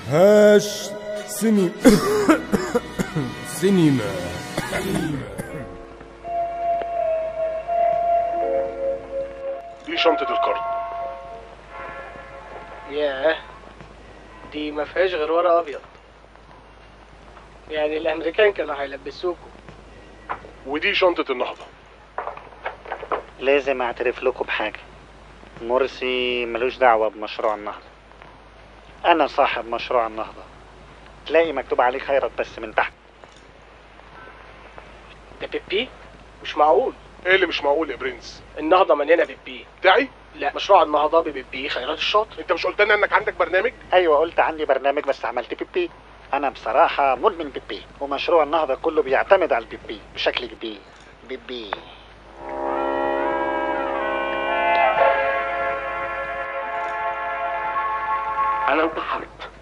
هاش سينما سينما دي شنطة الكارد ياه دي ما فيهاش غير ورق ابيض يعني الامريكان كانوا هيلبسوكوا ودي شنطة النهضة لازم اعترف لكم بحاجة مرسي ملوش دعوة بمشروع النهضة انا صاحب مشروع النهضة تلاقي مكتوب عليه خيرت بس من تحت ده بيبي مش معقول ايه اللي مش معقول يا برنس النهضه مليانه بيبي بتاعي لا مشروع النهضه ببيبي خيرات الشاطر انت مش قلت لنا انك عندك برنامج ايوه قلت عندي برنامج بس عملت بيبي انا بصراحة مدمن بيبي ومشروع النهضة كله بيعتمد على البيبي بشكل كبير بيبي انا انتحرت